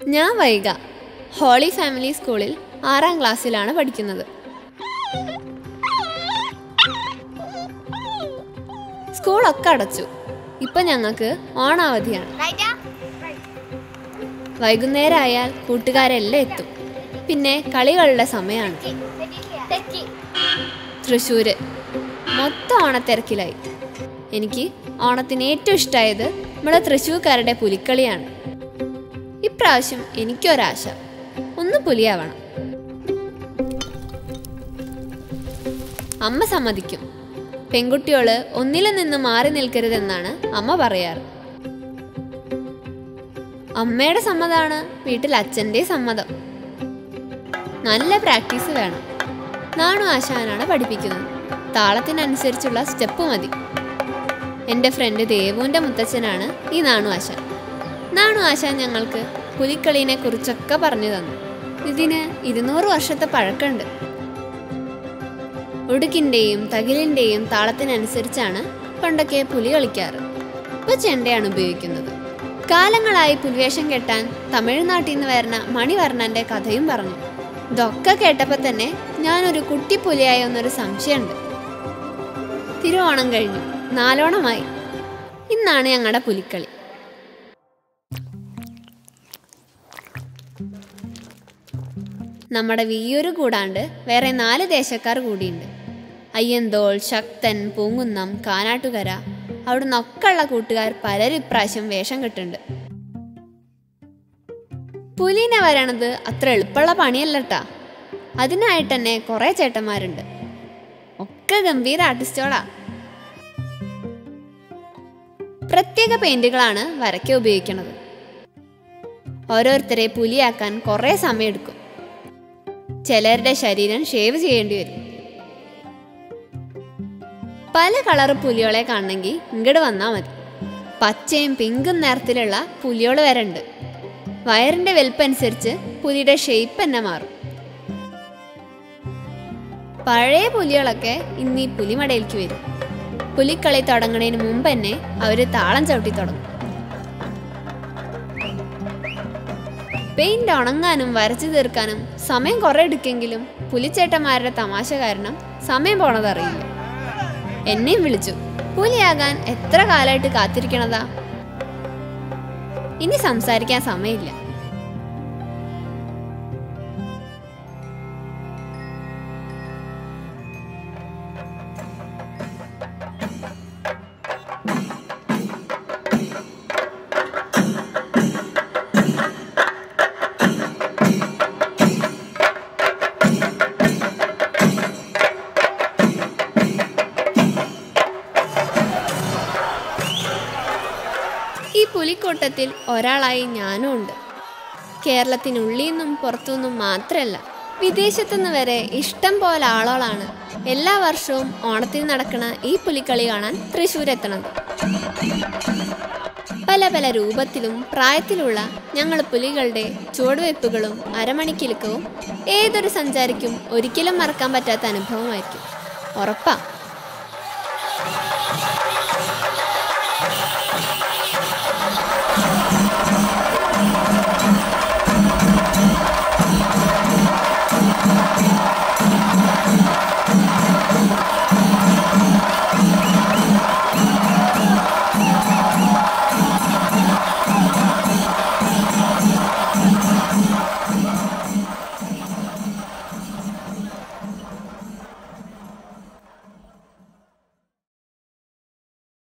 ഞാൻ വൈക holy family സ്കൂളിൽ ആറാം ക്ലാസ്സിലാണ് പഠിക്കുന്നത് സ്കൂളൊക്കെ അടച്ചു ഇപ്പൊ ഞങ്ങൾക്ക് ഓണാവധിയാണ് വൈകുന്നേരമായാൽ കൂട്ടുകാരെല്ലാം എത്തും പിന്നെ കളികളുടെ സമയമാണ് തൃശ്ശൂര് മൊത്തം ഓണത്തിരക്കിലായി എനിക്ക് ഓണത്തിന് ഏറ്റവും ഇഷ്ടമായത് നമ്മളെ തൃശ്ശൂർക്കാരുടെ പുലിക്കളിയാണ് ഇപ്രാവശ്യം എനിക്കൊരാശ ഒന്ന് പുലിയാവണം അമ്മ സമ്മതിക്കും പെൺകുട്ടിയോള് ഒന്നിലും നിന്ന് മാറി നിൽക്കരുതെന്നാണ് അമ്മ പറയാറ് അമ്മയുടെ സമ്മതമാണ് വീട്ടിൽ അച്ഛൻ്റെ സമ്മതം നല്ല പ്രാക്ടീസ് വേണം നാണു ആശാനാണ് പഠിപ്പിക്കുന്നത് താളത്തിനനുസരിച്ചുള്ള സ്റ്റെപ്പ് മതി എൻ്റെ ഫ്രണ്ട് ദേവുവിൻ്റെ മുത്തച്ഛനാണ് ഈ നാണു ആശാൻ നാണു ആശാൻ ഞങ്ങൾക്ക് പുലിക്കളീനെ കുറിച്ചൊക്കെ പറഞ്ഞു തന്നു ഇതിന് ഇരുന്നൂറ് വർഷത്തെ പഴക്കമുണ്ട് ഉടുക്കിൻ്റെയും തകിലിൻ്റെയും താളത്തിനനുസരിച്ചാണ് പണ്ടൊക്കെ പുലി കളിക്കാറ് ഇപ്പോൾ ചെണ്ടയാണ് ഉപയോഗിക്കുന്നത് കാലങ്ങളായി പുലിവേഷം കെട്ടാൻ തമിഴ്നാട്ടിൽ നിന്ന് വരുന്ന മണിവർണ്ണൻ്റെ കഥയും പറഞ്ഞു ഇതൊക്കെ കേട്ടപ്പോൾ തന്നെ ഞാനൊരു കുട്ടി പുലിയായോ എന്നൊരു സംശയമുണ്ട് തിരുവോണം കഴിഞ്ഞു നാലോണമായി ഇന്നാണ് ഞങ്ങളുടെ പുലിക്കളി നമ്മുടെ വിയ്യൂര് കൂടാണ്ട് വേറെ നാല് ദേശക്കാർ കൂടിയുണ്ട് അയ്യന്തോൾ ശക്തൻ പൂങ്കുന്നം കാനാട്ടുകര അവിടുന്ന് ഒക്കെയുള്ള കൂട്ടുകാർ പലരും ഇപ്രാവശ്യം വേഷം കെട്ടുണ്ട് പുലിനെ വരണത് അത്ര എളുപ്പമുള്ള പണിയല്ലട്ടാ അതിനായിട്ട് തന്നെ കുറേ ചേട്ടന്മാരുണ്ട് ഒക്കെ ഗംഭീര ആർട്ടിസ്റ്റോളാ പ്രത്യേക പെയിന്റുകളാണ് വരയ്ക്ക ഉപയോഗിക്കുന്നത് ഓരോരുത്തരെ പുലിയാക്കാൻ കുറേ സമയമെടുക്കും ചിലരുടെ ശരീരം ഷേവ് ചെയ്യേണ്ടി വരും പല കളർ പുലിയോളെ കാണണമെങ്കിൽ ഇങ്ങോട്ട് വന്നാൽ മതി പച്ചയും പിങ്കും നിറത്തിലുള്ള പുലിയോള് വരെ ഉണ്ട് വയറിന്റെ വലുപ്പനുസരിച്ച് പുലിയുടെ ഷേപ്പ് തന്നെ മാറും പഴയ പുലികളൊക്കെ ഇന്ന് ഈ പുലിമടയിലേക്ക് വരും പുലിക്കളി തുടങ്ങുന്നതിന് മുമ്പ് തന്നെ അവര് താളം ചവിട്ടി തുടങ്ങും പെയിന്റ് ഉണങ്ങാനും വരച്ചു തീർക്കാനും സമയം കുറെ എടുക്കെങ്കിലും പുലിച്ചേട്ടന്മാരുടെ തമാശ കാരണം സമയം പോണതറിയില്ല എന്നെയും വിളിച്ചു പുലിയാകാൻ എത്ര കാലമായിട്ട് കാത്തിരിക്കണതാ ഇനി സംസാരിക്കാൻ സമയമില്ല ഈ പുലിക്കൂട്ടത്തിൽ ഒരാളായി ഞാനും ഉണ്ട് കേരളത്തിനുള്ളിൽ നിന്നും പുറത്തുനിന്നും മാത്രമല്ല വിദേശത്തുനിന്ന് വരെ ഇഷ്ടം പോലെ ആളുകളാണ് എല്ലാ വർഷവും ഓണത്തിന് നടക്കുന്ന ഈ പുലിക്കളി കാണാൻ തൃശ്ശൂർ എത്തണത് പല പല രൂപത്തിലും പ്രായത്തിലുള്ള ഞങ്ങൾ പുലികളുടെ ചുവടുവയ്പ്പുകളും അരമണിക്കിലുക്കവും ഏതൊരു സഞ്ചാരിക്കും ഒരിക്കലും മറക്കാൻ പറ്റാത്ത അനുഭവമായിരിക്കും ഉറപ്പാ